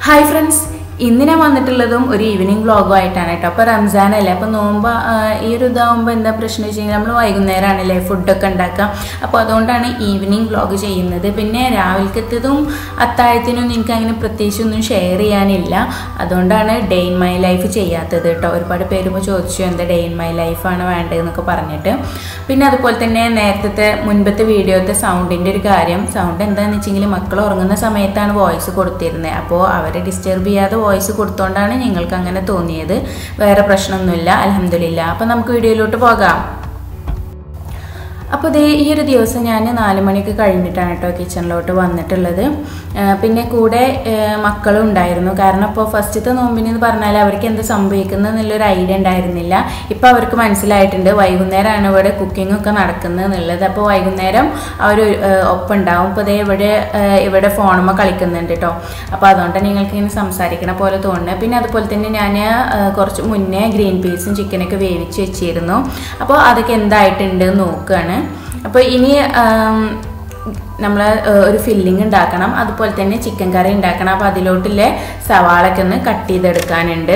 hi friends ഇന്ന് ഞാൻ വന്നിട്ടുള്ളതും ഒരു ഈവനിങ് വ്ളോഗും ആയിട്ടാണ് കേട്ടോ അപ്പോൾ റംസാൻ അല്ലേ അപ്പോൾ നോമ്പ് ആ, ഈ ഒരു ഇതാകുമ്പോൾ എന്താ പ്രശ്നം വെച്ച് കഴിഞ്ഞാൽ നമ്മൾ വൈകുന്നേരമാണല്ലേ ഫുഡൊക്കെ ഉണ്ടാക്കുക അപ്പോൾ അതുകൊണ്ടാണ് ഈവനിങ് വ്ളോഗ് ചെയ്യുന്നത് പിന്നെ രാവിലക്കത്തതും അത്താഴത്തിനും എനിക്ക് അങ്ങനെ പ്രത്യേകിച്ച് ഒന്നും ഷെയർ ചെയ്യാനില്ല അതുകൊണ്ടാണ് ഡേ ഇൻ മൈ ലൈഫ് ചെയ്യാത്തത് കേട്ടോ ഒരുപാട് പേര് ഇപ്പോൾ ചോദിച്ചു എന്താ ഡേ ഇൻ മൈ ലൈഫാണ് വേണ്ടതെന്നൊക്കെ പറഞ്ഞിട്ട് പിന്നെ അതുപോലെ തന്നെ നേരത്തെ മുൻപത്തെ വീഡിയോത്തെ സൗണ്ടിൻ്റെ ഒരു കാര്യം സൗണ്ട് എന്താണെന്ന് വെച്ചെങ്കിൽ മക്കൾ ഉറങ്ങുന്ന സമയത്താണ് വോയിസ് കൊടുത്തിരുന്നത് അപ്പോൾ അവരെ ഡിസ്റ്റർബ് ചെയ്യാതെ വോയിസ് കൊടുത്തോണ്ടാണ് നിങ്ങൾക്ക് അങ്ങനെ തോന്നിയത് വേറെ പ്രശ്നമൊന്നുമില്ല അലഹമില്ല അപ്പം നമുക്ക് വീഡിയോയിലോട്ട് പോകാം അപ്പോൾ ദേ ഈ ഒരു ദിവസം ഞാൻ നാല് മണിക്ക് കഴിഞ്ഞിട്ടാണ് കേട്ടോ കിച്ചണിലോട്ട് വന്നിട്ടുള്ളത് ആ, പിന്നെ കൂടെ ആ, മക്കളും ഉണ്ടായിരുന്നു കാരണം ഇപ്പോൾ ഫസ്റ്റത്തെ നോമ്പിന് എന്ന് പറഞ്ഞാൽ അവർക്ക് എന്ത് സംഭവിക്കുന്നത് എന്നുള്ളൊരു ഐഡിയ ഉണ്ടായിരുന്നില്ല ഇപ്പോൾ അവർക്ക് മനസ്സിലായിട്ടുണ്ട് വൈകുന്നേരമാണ് ഇവിടെ കുക്കിംഗ് ഒക്കെ നടക്കുന്നത് എന്നുള്ളത് അപ്പോൾ വൈകുന്നേരം അവർ ഒപ്പം ഉണ്ടാവും ഇപ്പോൾ ദേ ഇവിടെ ആ, ഇവിടെ ഫോണുമ്മ കളിക്കുന്നുണ്ട് കേട്ടോ അപ്പോൾ അതുകൊണ്ട് നിങ്ങൾക്ക് ഇങ്ങനെ സംസാരിക്കണ പോലെ തോന്നുന്നത് പിന്നെ അതുപോലെ തന്നെ ഞാൻ കുറച്ച് മുന്നേ ഗ്രീൻ പീസും ചിക്കനൊക്കെ വേവിച്ച് വെച്ചിരുന്നു അപ്പോൾ അതൊക്കെ എന്തായിട്ടുണ്ട് എന്ന് നോക്കുകയാണ് അപ്പോൾ ഇനി നമ്മൾ ഒരു ഫില്ലിംഗ് ഉണ്ടാക്കണം അതുപോലെ തന്നെ ചിക്കൻ കറി ഉണ്ടാക്കണം അപ്പോൾ അതിലോട്ടുള്ള സവാളൊക്കെ ഒന്ന് കട്ട് ചെയ്തെടുക്കാനുണ്ട്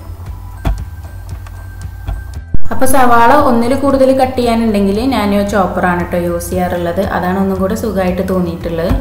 അപ്പോൾ സവാള ഒന്നിൽ കൂടുതൽ കട്ട് ചെയ്യാനുണ്ടെങ്കിൽ ഞാൻ ചോപ്പറാണ് കേട്ടോ യൂസ് ചെയ്യാറുള്ളത് അതാണ് ഒന്നും കൂടെ സുഖമായിട്ട് തോന്നിയിട്ടുള്ളത്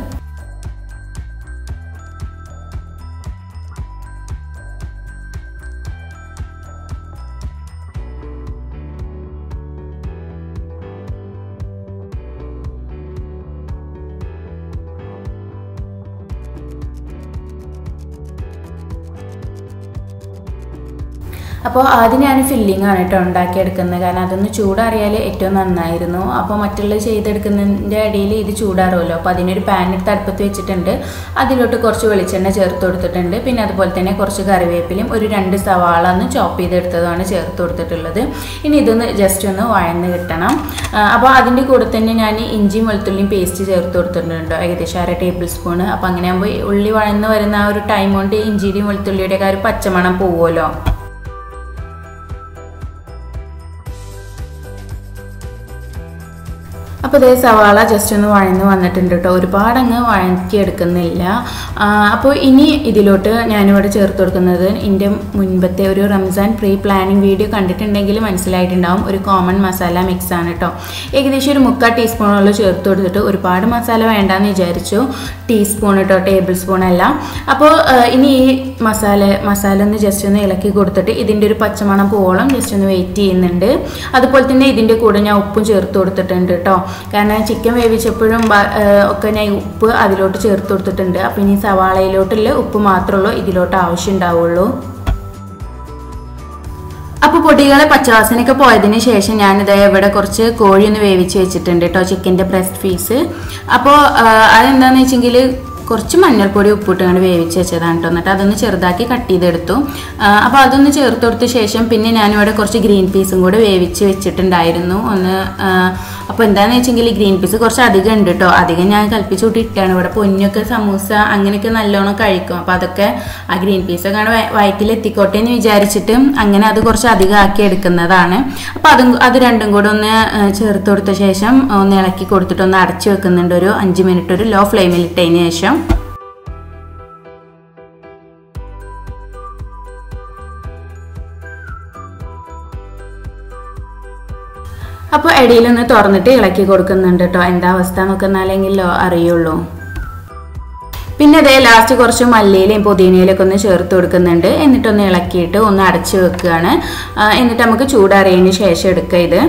അപ്പോൾ ആദ്യം ഞാൻ ഫില്ലിംഗ് ആണ് കേട്ടോ ഉണ്ടാക്കിയെടുക്കുന്നത് കാരണം അതൊന്ന് ചൂടാറിയാൽ ഏറ്റവും നന്നായിരുന്നു അപ്പോൾ മറ്റുള്ളത് ചെയ്തെടുക്കുന്നതിൻ്റെ ഇടയിൽ ഇത് ചൂടാറുമല്ലോ അപ്പോൾ അതിനൊരു പാൻ എടുത്ത് അടുപ്പത്ത് വെച്ചിട്ടുണ്ട് അതിലോട്ട് കുറച്ച് വെളിച്ചെണ്ണ ചേർത്ത് കൊടുത്തിട്ടുണ്ട് പിന്നെ അതുപോലെ തന്നെ കുറച്ച് കറിവേപ്പിലയും ഒരു രണ്ട് സവാള ഒന്ന് ചോപ്പ് ചെയ്തെടുത്തതാണ് ചേർത്ത് കൊടുത്തിട്ടുള്ളത് ഇനി ഇതൊന്ന് ജസ്റ്റ് ഒന്ന് വഴന്ന് കിട്ടണം ആ, അപ്പോൾ അതിൻ്റെ കൂടെ തന്നെ ഞാൻ ഇഞ്ചിയും വെളുത്തുള്ളിയും പേസ്റ്റ് ചേർത്ത് കൊടുത്തിട്ടുണ്ട് ഏകദേശം അര ടേബിൾ സ്പൂൺ അപ്പോൾ അങ്ങനെ ആകുമ്പോൾ ഉള്ളി വഴന്ന് വരുന്ന ആ ഒരു ടൈം കൊണ്ട് ഇഞ്ചിയുടെയും വെളുത്തുള്ളിയുടെയൊക്കെ ആ ഒരു പച്ചമണം പോവുമല്ലോ അപ്പോൾ ഇതേ സവാള ജസ്റ്റ് ഒന്ന് വഴന്ന് വന്നിട്ടുണ്ട് കേട്ടോ ഒരുപാട് അങ്ങ് വഴറ്റിയെടുക്കുന്നില്ല ആ, അപ്പോൾ ഇനി ഇതിലോട്ട് ഞാനിവിടെ ചേർത്ത് കൊടുക്കുന്നത് എൻ്റെ മുൻപത്തെ ഒരു റംസാൻ പ്രീ പ്ലാനിങ് വീഡിയോ കണ്ടിട്ടുണ്ടെങ്കിൽ മനസ്സിലായിട്ടുണ്ടാവും ഒരു കോമൺ മസാല മിക്സ് ആണ് കേട്ടോ ഏകദേശം ഒരു മുക്കാൽ ടീസ്പൂണോളം ചേർത്ത് കൊടുത്തിട്ട് ഒരുപാട് മസാല വേണ്ടാന്ന് വിചാരിച്ചു ടീസ്പൂൺ കേട്ടോ ടേബിൾ സ്പൂൺ അല്ല അപ്പോൾ ആ, ഇനി ഈ മസാല മസാല ഒന്ന് ജസ്റ്റ് ഒന്ന് ഇളക്കി കൊടുത്തിട്ട് ഇതിൻ്റെ ഒരു പച്ചമണം പോളം ജസ്റ്റ് ഒന്ന് വെയിറ്റ് ചെയ്യുന്നുണ്ട് അതുപോലെ തന്നെ ഇതിൻ്റെ കൂടെ ഞാൻ ഉപ്പും ചേർത്ത് കൊടുത്തിട്ടുണ്ട് കേട്ടോ കാരണം ചിക്കൻ വേവിച്ചപ്പോഴും ബ- ഏഹ് ഒക്കെ ഞാൻ ഈ ഉപ്പ് അതിലോട്ട് ചേർത്ത് കൊടുത്തിട്ടുണ്ട് അപ്പം ഇനി സവാളയിലോട്ടുള്ള ഉപ്പ് മാത്രമുള്ളൂ ഇതിലോട്ട് ആവശ്യം ഉണ്ടാവുള്ളൂ അപ്പോൾ പൊടികളെ പച്ചവാസനയൊക്കെ പോയതിന് ശേഷം ഞാനിത് ഇവിടെ കുറച്ച് കോഴി ഒന്ന് വേവിച്ച് വെച്ചിട്ടുണ്ട് കേട്ടോ ചിക്കൻ്റെ ബ്രസ്റ്റ് പീസ് അപ്പോൾ അതെന്താണെന്ന് വെച്ചെങ്കിൽ കുറച്ച് മഞ്ഞൾപ്പൊടി ഉപ്പിട്ട് കണ്ട് വേവിച്ച് വെച്ചതാണ് കേട്ടോ എന്നിട്ട് അതൊന്ന് ചെറുതാക്കി കട്ട് ചെയ്തെടുത്തു അപ്പോൾ അതൊന്ന് ചേർത്ത് കൊടുത്ത ശേഷം പിന്നെ ഞാനിവിടെ കുറച്ച് ഗ്രീൻ പീസും കൂടെ വേവിച്ച് വെച്ചിട്ടുണ്ടായിരുന്നു ഒന്ന് അപ്പോൾ എന്താണെന്ന് വെച്ചെങ്കിൽ ഗ്രീൻ പീസ് കുറച്ച് അധികം ഉണ്ട് കേട്ടോ അധികം ഞാൻ കൽപ്പിച്ച് കൂട്ടിയിട്ടാണ് ഇവിടെ പൊന്നൊക്കെ സമൂസ അങ്ങനെയൊക്കെ നല്ലോണം കഴിക്കും അപ്പോൾ അതൊക്കെ ആ ഗ്രീൻ പീസൊക്കെ ആണ് വയ- വയറ്റിൽ എത്തിക്കോട്ടെ എന്ന് വിചാരിച്ചിട്ട് അങ്ങനെ അത് കുറച്ച് അധികം ആക്കി എടുക്കുന്നതാണ് അപ്പോൾ അതും അത് രണ്ടും കൂടെ ഒന്ന് ആ, ചേർത്ത് കൊടുത്ത ശേഷം ഒന്ന് ഇളക്കി കൊടുത്തിട്ട് ഒന്ന് അടച്ചു വെക്കുന്നുണ്ട് ഒരു അഞ്ച് മിനിറ്റ് ഒരു ലോ ഫ്ലെയിമിൽ ഇട്ടതിന് ശേഷം അപ്പോൾ ഇടയിലൊന്ന് തുറന്നിട്ട് ഇളക്കി കൊടുക്കുന്നുണ്ട് കേട്ടോ എന്താ അവസ്ഥ എന്നൊക്കെ എന്നാലെങ്കിലോ അറിയുള്ളൂ പിന്നെ അതേ ലാസ്റ്റ് കുറച്ച് മല്ലിയിലയും പുതിനയിലൊക്കെ ഒന്ന് ചേർത്ത് കൊടുക്കുന്നുണ്ട് എന്നിട്ടൊന്ന് ഇളക്കിയിട്ട് ഒന്ന് അടച്ചു വെക്കുകയാണ് ആ, എന്നിട്ട് നമുക്ക് ചൂടാറിയതിന് ശേഷം എടുക്കുക ഇത്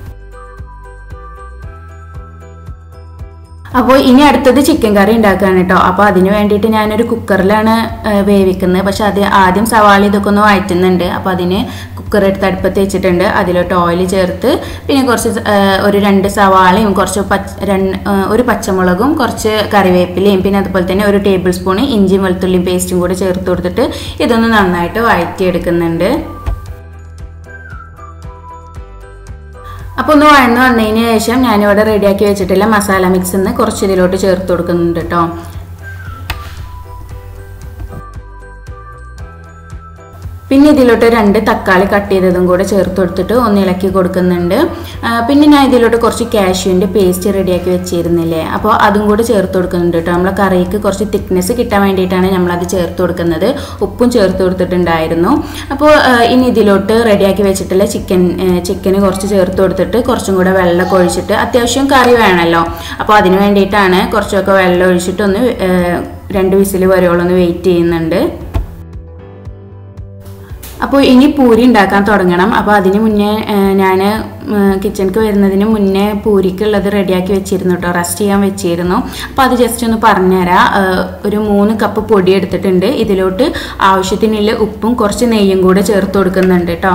അപ്പോൾ ഇനി അടുത്തത് ചിക്കൻ കറി ഉണ്ടാക്കുകയാണ് കേട്ടോ അപ്പോൾ അതിന് വേണ്ടിയിട്ട് ഞാനൊരു കുക്കറിലാണ് ആ, വേവിക്കുന്നത് പക്ഷെ അത് ആദ്യം സവാള ഇതൊക്കെ ഒന്ന് വഴറ്റുന്നുണ്ട് അപ്പോൾ അതിന് കുക്കർ എടുത്ത് അടുപ്പത്ത് വെച്ചിട്ടുണ്ട് അതിലോട്ട് ഓയിൽ ചേർത്ത് പിന്നെ കുറച്ച് സ- ആ, ഒരു രണ്ട് സവാളയും കുറച്ച് പച്ച രണ്ട് ആ, ഒരു പച്ചമുളകും കുറച്ച് കറിവേപ്പിലയും പിന്നെ അതുപോലെ തന്നെ ഒരു ടേബിൾ സ്പൂൺ ഇഞ്ചിയും വെളുത്തുള്ളിയും പേസ്റ്റും കൂടെ ചേർത്ത് കൊടുത്തിട്ട് ഇതൊന്ന് നന്നായിട്ട് വഴറ്റിയെടുക്കുന്നുണ്ട് അപ്പോൾ ഒന്ന് വഴന്ന് വന്നതിന് ശേഷം ഞാനിവിടെ റെഡിയാക്കി വെച്ചിട്ടുള്ള മസാല മിക്സ് നിന്ന് കുറച്ച് ഇതിലോട്ട് ചേർത്ത് കൊടുക്കുന്നുണ്ട് കേട്ടോ പിന്നെ ഇതിലോട്ട് രണ്ട് തക്കാളി കട്ട് ചെയ്തതും കൂടെ ചേർത്ത് കൊടുത്തിട്ട് ഒന്ന് ഇളക്കി കൊടുക്കുന്നുണ്ട് ആ, പിന്നെ ഞാൻ ഇതിലോട്ട് കുറച്ച് കാഷ്യൂവിൻ്റെ പേസ്റ്റ് റെഡിയാക്കി വെച്ചിരുന്നില്ലേ അപ്പോൾ അതും കൂടെ ചേർത്ത് കൊടുക്കുന്നുണ്ട് കേട്ടോ നമ്മളെ കറിക്ക് കുറച്ച് തിക്നെസ് കിട്ടാൻ വേണ്ടിയിട്ടാണ് നമ്മളത് ചേർത്ത് കൊടുക്കുന്നത് ഉപ്പും ചേർത്ത് കൊടുത്തിട്ടുണ്ടായിരുന്നു അപ്പോൾ ആ, ഇനി ഇതിലോട്ട് റെഡിയാക്കി വെച്ചിട്ടുള്ള ചിക്കൻ ചിക്കന് കുറച്ച് ചേർത്ത് കൊടുത്തിട്ട് കുറച്ചും കൂടെ വെള്ളമൊക്കെ ഒഴിച്ചിട്ട് അത്യാവശ്യം കറി വേണമല്ലോ അപ്പോൾ അതിന് വേണ്ടിയിട്ടാണ് കുറച്ചൊക്കെ വെള്ളം ഒഴിച്ചിട്ടൊന്ന് ആ, രണ്ട് വിസിൽ വരെയോളം ഒന്ന് വെയിറ്റ് ചെയ്യുന്നുണ്ട് അപ്പോൾ ഇനി പൂരി ഉണ്ടാക്കാൻ തുടങ്ങണം അപ്പോൾ അതിന് മുന്നേ ഞാൻ കിച്ചണിക്ക് വരുന്നതിന് മുന്നേ പൂരിക്കുള്ളത് റെഡിയാക്കി വെച്ചിരുന്നു കേട്ടോ റെസ്റ്റ് ചെയ്യാൻ വെച്ചിരുന്നു അപ്പോൾ അത് ജസ്റ്റ് ഒന്ന് പറഞ്ഞുതരാം ആ, ഒരു മൂന്ന് കപ്പ് പൊടി എടുത്തിട്ടുണ്ട് ഇതിലോട്ട് ആവശ്യത്തിനുള്ള ഉപ്പും കുറച്ച് നെയ്യും കൂടെ ചേർത്ത് കൊടുക്കുന്നുണ്ട് കേട്ടോ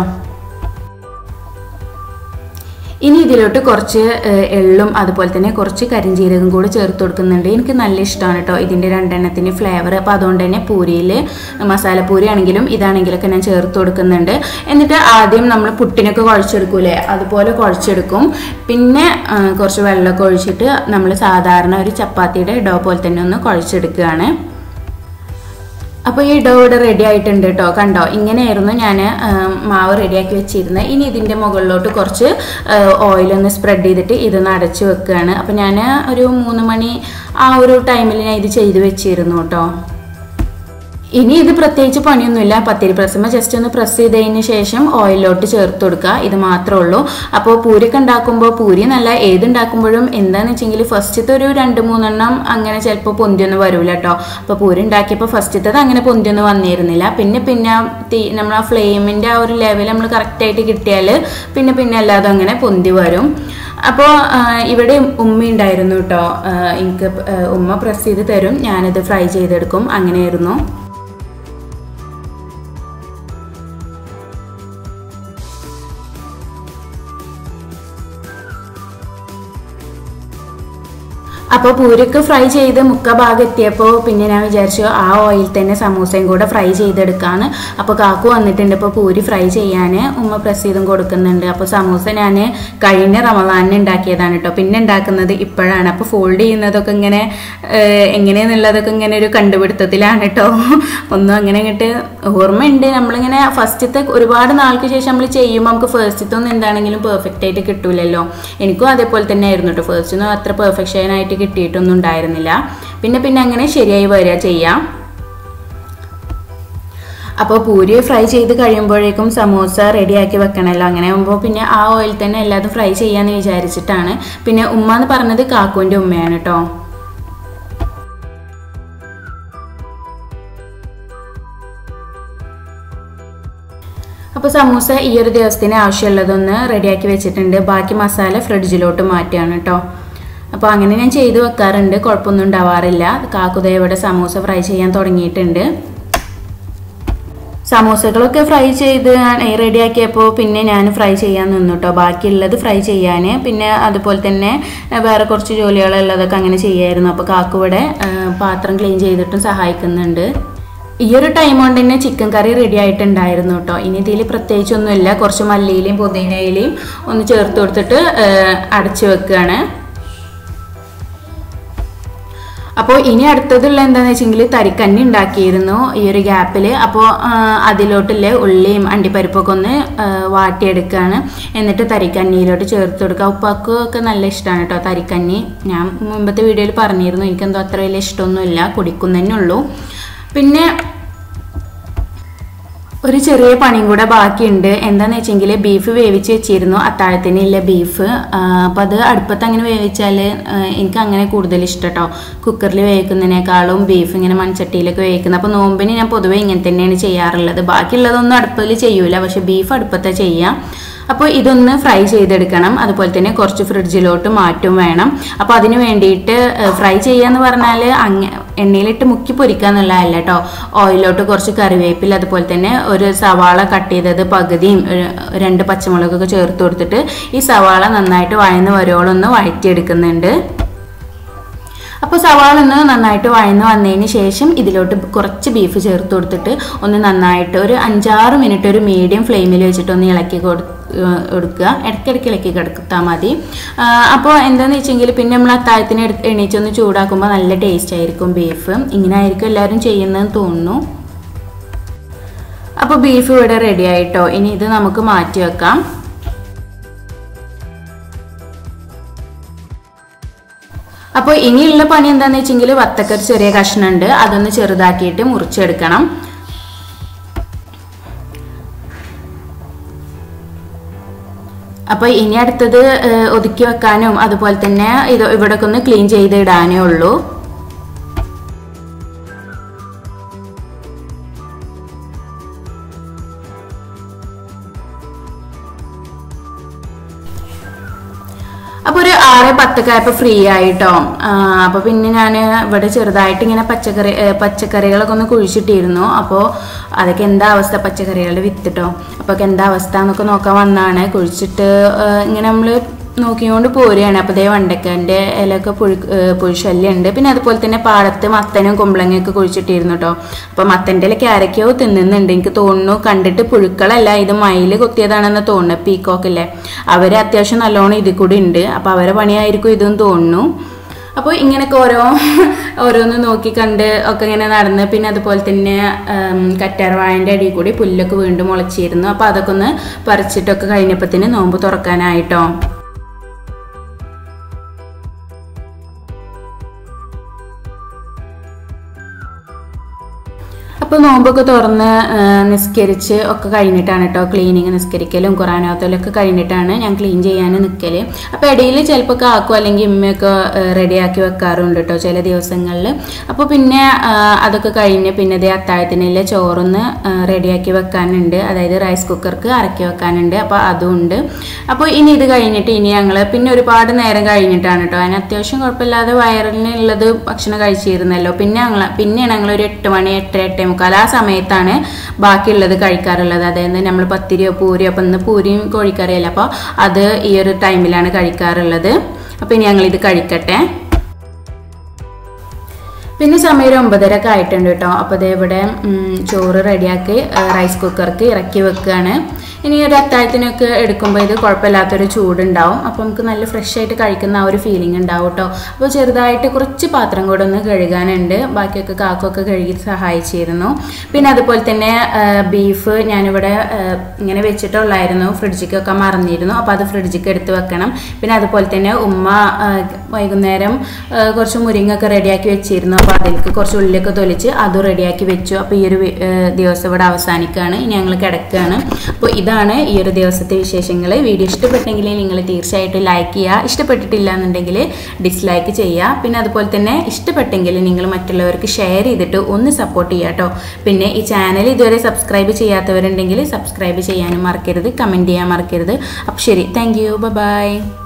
ഇനി ഇതിലോട്ട് കുറച്ച് ഏഹ്, എള്ളും അതുപോലെ തന്നെ കുറച്ച് കരിഞ്ജീരകം കൂടെ ചേർത്ത് കൊടുക്കുന്നുണ്ട് എനിക്ക് നല്ല ഇഷ്ടമാണ് കേട്ടോ ഇതിൻ്റെ രണ്ടെണ്ണത്തിൻ്റെ ഫ്ലേവർ അപ്പോൾ അതുകൊണ്ട് തന്നെ പൂരിയിൽ മസാലപ്പൂരി ആണെങ്കിലും ഇതാണെങ്കിലൊക്കെ ഞാൻ ചേർത്ത് കൊടുക്കുന്നുണ്ട് എന്നിട്ട് ആദ്യം നമ്മൾ പുട്ടിനൊക്കെ കുഴച്ചെടുക്കൂലേ അതുപോലെ കുഴച്ചെടുക്കും പിന്നെ ആ, കുറച്ച് വെള്ളമൊക്കെ ഒഴിച്ചിട്ട് നമ്മൾ സാധാരണ ഒരു ചപ്പാത്തിയുടെ ഡോ പോലെ തന്നെ ഒന്ന് കുഴച്ചെടുക്കുകയാണ് അപ്പോൾ ഈ ഡോ ഇവിടെ റെഡി ആയിട്ടുണ്ട് കേട്ടോ കണ്ടോ ഇങ്ങനെയായിരുന്നു ഞാൻ മാവ് റെഡിയാക്കി വെച്ചിരുന്നത് ഇനി ഇതിൻ്റെ മുകളിലോട്ട് കുറച്ച് ഓയിലൊന്ന് സ്പ്രെഡ് ചെയ്തിട്ട് ഇതൊന്ന് അടച്ച് വെക്കുകയാണ് അപ്പോൾ ഞാൻ ഒരു മൂന്ന് മണി ആ ഒരു ടൈമിൽ ഞാൻ ഇത് ചെയ്ത് വെച്ചിരുന്നു കേട്ടോ ഇനി ഇത് പ്രത്യേകിച്ച് പണിയൊന്നുമില്ല പത്തിരി പ്രസ്സുമ്പോൾ ജസ്റ്റ് ഒന്ന് പ്രസ് ചെയ്തതിന് ശേഷം ഓയിലോട്ട് ചേർത്ത് കൊടുക്കുക ഇത് മാത്രമേ ഉള്ളൂ അപ്പോൾ പൂരിയൊക്കെ ഉണ്ടാക്കുമ്പോൾ പൂരി നല്ല ഏതുണ്ടാക്കുമ്പോഴും എന്താണെന്ന് വെച്ചെങ്കിൽ ഫസ്റ്റത്തെ ഒരു രണ്ട് മൂന്നെണ്ണം അങ്ങനെ ചിലപ്പോൾ പൊന്തിയൊന്നും വരില്ല കേട്ടോ അപ്പോൾ പൂരി ഉണ്ടാക്കിയപ്പോൾ ഫസ്റ്റത്തത് അങ്ങനെ പൊന്തിയൊന്നും വന്നിരുന്നില്ല പിന്നെ പിന്നെ തീ നമ്മൾ ആ ഫ്ലെയിമിൻ്റെ ആ ഒരു ലെവൽ നമ്മൾ കറക്റ്റായിട്ട് കിട്ടിയാൽ പിന്നെ പിന്നെ അല്ലാതെ അങ്ങനെ പൊന്തി വരും അപ്പോൾ ഇവിടെ ഉമ്മ ഉണ്ടായിരുന്നു കേട്ടോ ആ, എനിക്ക് ആ, ഉമ്മ പ്രസ് ചെയ്ത് തരും ഞാനിത് ഫ്രൈ ചെയ്തെടുക്കും അങ്ങനെയായിരുന്നു അപ്പോൾ പൂരൊക്കെ ഫ്രൈ ചെയ്ത് മുക്ക ഭാഗം എത്തിയപ്പോൾ പിന്നെ ഞാൻ വിചാരിച്ചു ആ ഓയിൽ തന്നെ സമൂസയും കൂടെ ഫ്രൈ ചെയ്തെടുക്കാന്ന് അപ്പോൾ കാക്കു വന്നിട്ടുണ്ട് ഇപ്പോൾ പൂരി ഫ്രൈ ചെയ്യാൻ ഉമ്മ പ്രസ് ചെയ്തും കൊടുക്കുന്നുണ്ട് അപ്പോൾ സമൂസ ഞാൻ കഴിഞ്ഞ റമദാനിന് ഉണ്ടാക്കിയതാണ് കേട്ടോ പിന്നെ ഉണ്ടാക്കുന്നത് ഇപ്പോഴാണ് അപ്പോൾ ഫോൾഡ് ചെയ്യുന്നതൊക്കെ ഇങ്ങനെ ഏഹ്, എങ്ങനെയെന്നുള്ളതൊക്കെ ഇങ്ങനെ ഒരു കണ്ടുപിടുത്തത്തിലാണ് കേട്ടോ ഒന്നും അങ്ങനെ ഇങ്ങോട്ട് ഓർമ്മയുണ്ട് നമ്മളിങ്ങനെ ഫസ്റ്റത്തെ ഒരുപാട് നാൾക്ക് ശേഷം നമ്മൾ ചെയ്യുമ്പോൾ നമുക്ക് ഫസ്റ്റത്തെ ഒന്നും എന്താണെങ്കിലും പെർഫെക്റ്റ് ആയിട്ട് കിട്ടൂലല്ലോ എനിക്കും അതേപോലെ തന്നെ ആയിരുന്നു കേട്ടോ ഫസ്റ്റ് ഒന്നും അത്ര പെർഫെക്ഷൻ ആയിട്ട് കിട്ടിയിട്ടൊന്നും ഉണ്ടായിരുന്നില്ല പിന്നെ പിന്നെ അങ്ങനെ ശരിയായി വരിക ചെയ്യാം അപ്പോൾ പൂരി ഫ്രൈ ചെയ്ത് കഴിയുമ്പോഴേക്കും സമൂസ റെഡിയാക്കി വെക്കണമല്ലോ അങ്ങനെ ആകുമ്പോൾ പിന്നെ ആ ഓയിൽ തന്നെ എല്ലാതും ഫ്രൈ ചെയ്യാന്ന് വിചാരിച്ചിട്ടാണ് പിന്നെ ഉമ്മ എന്ന് പറഞ്ഞത് കാക്കുവിൻ്റെ ഉമ്മയാണ് കേട്ടോ അപ്പോൾ സമൂസ ഈ ഒരു ദിവസത്തിന് ആവശ്യമുള്ളതൊന്ന് റെഡിയാക്കി വെച്ചിട്ടുണ്ട് ബാക്കി മസാല ഫ്രിഡ്ജിലോട്ട് മാറ്റുകയാണ് കേട്ടോ അപ്പോൾ അങ്ങനെ ഞാൻ ചെയ്ത് വെക്കാറുണ്ട് കുഴപ്പമൊന്നും ഉണ്ടാവാറില്ല കാക്കുദേ ഇവിടെ സമൂസ ഫ്രൈ ചെയ്യാൻ തുടങ്ങിയിട്ടുണ്ട് സമൂസകളൊക്കെ ഫ്രൈ ചെയ്ത് റെഡിയാക്കിയപ്പോൾ പിന്നെ ഞാൻ ഫ്രൈ ചെയ്യാൻ നിന്നു കേട്ടോ ബാക്കിയുള്ളത് ഫ്രൈ ചെയ്യാൻ പിന്നെ അതുപോലെ തന്നെ ഏഹ്, വേറെ കുറച്ച് ജോലികളുള്ളതൊക്കെ അങ്ങനെ ചെയ്യായിരുന്നു അപ്പോൾ കാക്കുവിടെ പാത്രം ക്ലീൻ ചെയ്തിട്ടും സഹായിക്കുന്നുണ്ട് ഈ ഒരു ടൈം കൊണ്ട് തന്നെ ചിക്കൻ കറി റെഡി ആയിട്ടുണ്ടായിരുന്നു കേട്ടോ ഇനി ഇതിൽ പ്രത്യേകിച്ചൊന്നുമില്ല കുറച്ച് മല്ലിയിലയും പുതിനയിലയും ഒന്ന് ചേർത്ത് കൊടുത്തിട്ട് ഏഹ്, അടച്ചു വെക്കുകയാണ് അപ്പോൾ ഇനി അടുത്തതുള്ള എന്താണെന്ന് വെച്ചെങ്കിൽ തരിക്കഞ്ഞി ഉണ്ടാക്കിയിരുന്നു ഈ ഒരു ഗ്യാപ്പിൽ അപ്പോൾ അതിലോട്ടുള്ള ഉള്ളിയും അണ്ടിപ്പരിപ്പൊക്കെ ഒന്ന് ആ, വാട്ടിയെടുക്കുകയാണ് എന്നിട്ട് തരിക്കഞ്ഞിയിലോട്ട് ചേർത്ത് കൊടുക്കുക ഉപ്പാക്കും ഒക്കെ നല്ല ഇഷ്ടമാണ് കേട്ടോ തരിക്കഞ്ഞി ഞാൻ മുമ്പത്തെ വീഡിയോയിൽ പറഞ്ഞിരുന്നു എനിക്കെന്തോ അത്ര വലിയ ഇഷ്ടമൊന്നുമില്ല കുടിക്കുന്നതന്നെ ഉള്ളൂ പിന്നെ ഒരു ചെറിയ പണിയും കൂടെ ബാക്കിയുണ്ട് എന്താന്ന് വെച്ചെങ്കിൽ ബീഫ് വേവിച്ച് വെച്ചിരുന്നു അത്താഴത്തിനുള്ള ബീഫ് അപ്പം അത് അടുപ്പത്ത് അങ്ങനെ വേവിച്ചാൽ എനിക്ക് അങ്ങനെ കൂടുതൽ ഇഷ്ടം കേട്ടോ കുക്കറിൽ വേവിക്കുന്നതിനേക്കാളും ബീഫ് ഇങ്ങനെ മൺചട്ടിയിലൊക്കെ വേവിക്കുന്നത് അപ്പോൾ നോമ്പിന് ഞാൻ പൊതുവേ ഇങ്ങനെ തന്നെയാണ് ചെയ്യാറുള്ളത് ബാക്കിയുള്ളതൊന്നും അടുപ്പിൽ ചെയ്യൂല പക്ഷെ ബീഫ് അടുപ്പത്തെ ചെയ്യാം അപ്പോൾ ഇതൊന്ന് ഫ്രൈ ചെയ്തെടുക്കണം അതുപോലെ തന്നെ കുറച്ച് ഫ്രിഡ്ജിലോട്ട് മാറ്റും വേണം അപ്പോൾ അതിന് വേണ്ടിയിട്ട് ഫ്രൈ ചെയ്യാന്ന് പറഞ്ഞാൽ അങ്ങ എണ്ണയിലിട്ട് മുക്കി പൊരിക്കുക എന്നുള്ളതല്ല കേട്ടോ ഓയിലോട്ട് കുറച്ച് കറിവേപ്പില അതുപോലെ തന്നെ ഒരു സവാള കട്ട് ചെയ്തത് പകുതിയും ഒരു രണ്ട് പച്ചമുളകൊക്കെ ചേർത്ത് കൊടുത്തിട്ട് ഈ സവാള നന്നായിട്ട് വഴന്ന് വരുവോളം ഒന്ന് വഴറ്റിയെടുക്കുന്നുണ്ട് അപ്പോൾ സവാള ഒന്ന് നന്നായിട്ട് വഴന്ന് വന്നതിന് ശേഷം ഇതിലോട്ട് കുറച്ച് ബീഫ് ചേർത്ത് കൊടുത്തിട്ട് ഒന്ന് നന്നായിട്ട് ഒരു അഞ്ചാറ് മിനിറ്റ് ഒരു മീഡിയം ഫ്ലെയിമിൽ വെച്ചിട്ട് ഒന്ന് ഇളക്കി കൊടു ഏഹ് എടുക്കുക ഇടയ്ക്കിടയ്ക്ക് ഇളക്കി കിടത്താൽ മതി അപ്പോൾ എന്താണെന്ന് വെച്ചെങ്കിൽ പിന്നെ നമ്മൾ അത്താഴത്തിന് എടുത്ത് എണീച്ചൊന്ന് ചൂടാക്കുമ്പോൾ നല്ല ടേസ്റ്റ് ആയിരിക്കും ബീഫ് ഇങ്ങനെ ആയിരിക്കും എല്ലാവരും ചെയ്യുന്നതെന്ന് തോന്നുന്നു അപ്പോൾ ബീഫ് ഇവിടെ റെഡി ആയിട്ടോ ഇനി ഇത് നമുക്ക് മാറ്റി വെക്കാം അപ്പോൾ ഇനിയുള്ള പണി എന്താണെന്ന് വെച്ചെങ്കിൽ വത്തക്കൊരു ചെറിയ കഷ്ണമുണ്ട് അതൊന്ന് ചെറുതാക്കിയിട്ട് മുറിച്ചെടുക്കണം അപ്പോൾ ഇനി അടുത്തത് ഏഹ്, ഒതുക്കി വെക്കാനും അതുപോലെ തന്നെ ഇത് ഇവിടൊക്കെ ഒന്ന് ക്ലീൻ ചെയ്ത് ഇടാനേ ഉള്ളൂ അപ്പോൾ ഒരു ആറ് പത്തൊക്കെ ആയപ്പോൾ ഫ്രീ ആയിട്ടോ അപ്പോൾ പിന്നെ ഞാൻ ഇവിടെ ചെറുതായിട്ട് ഇങ്ങനെ പച്ചക്കറി ഏ, പച്ചക്കറികളൊക്കെ ഒന്ന് കുഴിച്ചിട്ടിരുന്നു അപ്പോൾ അതൊക്കെ എന്താ അവസ്ഥ പച്ചക്കറികളുടെ വിത്തിട്ടോ അപ്പോൾ എന്താ അവസ്ഥ എന്നൊക്കെ നോക്കാൻ വന്നാണ് കുഴിച്ചിട്ട് ഏ, ഇങ്ങനെ നമ്മൾ നോക്കിക്കൊണ്ട് പോരുകയാണ് അപ്പോൾ ദേ വണ്ടക്കൻ്റെ ഇലയൊക്കെ പുഴു ഏ, പുഴുശല്യം ഉണ്ട് പിന്നെ അതുപോലെ തന്നെ പാടത്ത് മത്തനും കുമ്പളങ്ങയൊക്കെ കുഴിച്ചിട്ടിരുന്നു കേട്ടോ അപ്പോൾ മത്തൻ്റെ ഇല ക്യാരക്കയോ തിന്നുന്നുണ്ട് എനിക്ക് തോന്നുന്നു കണ്ടിട്ട് പുഴുക്കളല്ല ഇത് മയില് കൊത്തിയതാണെന്ന് തോന്നുന്നു പീക്കോക്കില്ലേ അവർ അത്യാവശ്യം നല്ലോണം ഇതിൽ കൂടി ഉണ്ട് അപ്പോൾ അവരെ പണിയായിരിക്കും ഇതെന്ന് തോന്നുന്നു അപ്പോൾ ഇങ്ങനെയൊക്കെ ഓരോ ഓരോന്ന് നോക്കി കണ്ട് ഒക്കെ ഇങ്ങനെ നടന്ന് പിന്നെ അതുപോലെ തന്നെ കറ്റാർവാഴൻ്റെ അടിയിൽ കൂടി പുല്ലൊക്കെ വീണ്ടും മുളച്ചിരുന്നു അപ്പോൾ അതൊക്കെ ഒന്ന് പറിച്ചിട്ടൊക്കെ കഴിഞ്ഞപ്പോഴത്തേന് നോമ്പ് തുറക്കാനായിട്ടോ അപ്പോൾ നോമ്പൊക്കെ തുറന്ന് ആ, നിസ്കരിച്ച് ഒക്കെ കഴിഞ്ഞിട്ടാണ് കേട്ടോ ക്ലീനിങ് നിസ്കരിക്കലും ഖുറാനോത്തലും ഒക്കെ കഴിഞ്ഞിട്ടാണ് ഞാൻ ക്ലീൻ ചെയ്യാൻ നിൽക്കൽ അപ്പോൾ ഇടയിൽ ചിലപ്പോൾ കാക്കും അല്ലെങ്കിൽ ഇമ്മയൊക്കെ റെഡിയാക്കി വെക്കാറുണ്ട് കേട്ടോ ചില ദിവസങ്ങളിൽ അപ്പോൾ പിന്നെ ആ, അതൊക്കെ കഴിഞ്ഞ് പിന്നെ ഇതേ അത്താഴത്തിനുള്ള ചോറൊന്ന് റെഡിയാക്കി വെക്കാനുണ്ട് അതായത് റൈസ് കുക്കർക്ക് ഇറക്കി വെക്കാനുണ്ട് അപ്പോൾ അതും ഉണ്ട് അപ്പോൾ ഇനി ഇത് കഴിഞ്ഞിട്ട് ഇനി ഞങ്ങൾ പിന്നെ ഒരുപാട് നേരം കഴിഞ്ഞിട്ടാണ് കേട്ടോ അതിന് അത്യാവശ്യം കുഴപ്പമില്ലാതെ വയറിനുള്ളത് ഭക്ഷണം കഴിച്ചിരുന്നല്ലോ പിന്നെ ഞങ്ങൾ പിന്നെയാണ് ഞങ്ങൾ ഒരു എട്ട് മണി എട്ട് എട്ടേ മുക്കാൽ ആ സമയത്താണ് ബാക്കിയുള്ളത് കഴിക്കാറുള്ളത് അതായത് നമ്മൾ പത്തിരിയോ പൂരിയോ അപ്പം ഇന്ന് പൂരിയും കോഴിക്കറിയല്ല അപ്പോൾ അത് ഈ ഒരു ടൈമിലാണ് കഴിക്കാറുള്ളത് അപ്പോൾ ഇനി ഞങ്ങൾ ഇത് കഴിക്കട്ടെ പിന്നെ സമയം ഒരു ഒമ്പതര ഒക്കെ ആയിട്ടുണ്ട് കേട്ടോ അപ്പോൾ അതേ ഇവിടെ ഉം, ചോറ് റെഡിയാക്കി റൈസ് കുക്കർക്ക് ഇറക്കി വെക്കുകയാണ് ഇനി ഒരു അത്താഴത്തിനൊക്കെ എടുക്കുമ്പോൾ ഇത് കുഴപ്പമില്ലാത്തൊരു ചൂടുണ്ടാവും അപ്പോൾ നമുക്ക് നല്ല ഫ്രഷ് ആയിട്ട് കഴിക്കുന്ന ആ ഒരു ഫീലിംഗ് ഉണ്ടാവും കേട്ടോ അപ്പോൾ ചെറുതായിട്ട് കുറച്ച് പാത്രം കൂടെ ഒന്ന് കഴുകാനുണ്ട് ബാക്കിയൊക്കെ കാക്കൊക്കെ കഴുകി സഹായിച്ചിരുന്നു പിന്നെ അതുപോലെ തന്നെ ബീഫ് ഞാനിവിടെ ആ, ഇങ്ങനെ വെച്ചിട്ടുള്ളായിരുന്നു ഫ്രിഡ്ജിക്കൊക്കെ മറന്നിരുന്നു അപ്പോൾ അത് ഫ്രിഡ്ജിക്ക് എടുത്ത് വെക്കണം പിന്നെ അതുപോലെ തന്നെ ഉമ്മ ആ, വൈകുന്നേരം ആ, കുറച്ച് മുരിങ്ങൊക്കെ റെഡിയാക്കി വെച്ചിരുന്നു അപ്പോൾ അതിലേക്ക് കുറച്ച് ഉള്ളിയൊക്കെ തൊലിച്ച് അതും റെഡിയാക്കി വെച്ചു അപ്പോൾ ഈ ഒരു വി- ആ, ദിവസം ഇവിടെ അവസാനിക്കുകയാണ് ഇനി ഞങ്ങൾ കിടക്കുകയാണ് അപ്പോൾ ഇതാണ് ഈ ഒരു ദിവസത്തെ വിശേഷങ്ങൾ വീഡിയോ ഇഷ്ടപ്പെട്ടെങ്കിൽ നിങ്ങൾ തീർച്ചയായിട്ടും ലൈക്ക് ചെയ്യുക ഇഷ്ടപ്പെട്ടിട്ടില്ല എന്നുണ്ടെങ്കിൽ ഡിസ്ലൈക്ക് ചെയ്യുക പിന്നെ അതുപോലെ തന്നെ ഇഷ്ടപ്പെട്ടെങ്കിൽ നിങ്ങൾ മറ്റുള്ളവർക്ക് ഷെയർ ചെയ്തിട്ട് ഒന്ന് സപ്പോർട്ട് ചെയ്യുക കേട്ടോ പിന്നെ ഈ ചാനൽ ഇതുവരെ സബ്സ്ക്രൈബ് ചെയ്യാത്തവരുണ്ടെങ്കിൽ സബ്സ്ക്രൈബ് ചെയ്യാനും മറക്കരുത് കമൻറ്റ് ചെയ്യാൻ മറക്കരുത് അപ്പോൾ ശരി താങ്ക് യു ബൈ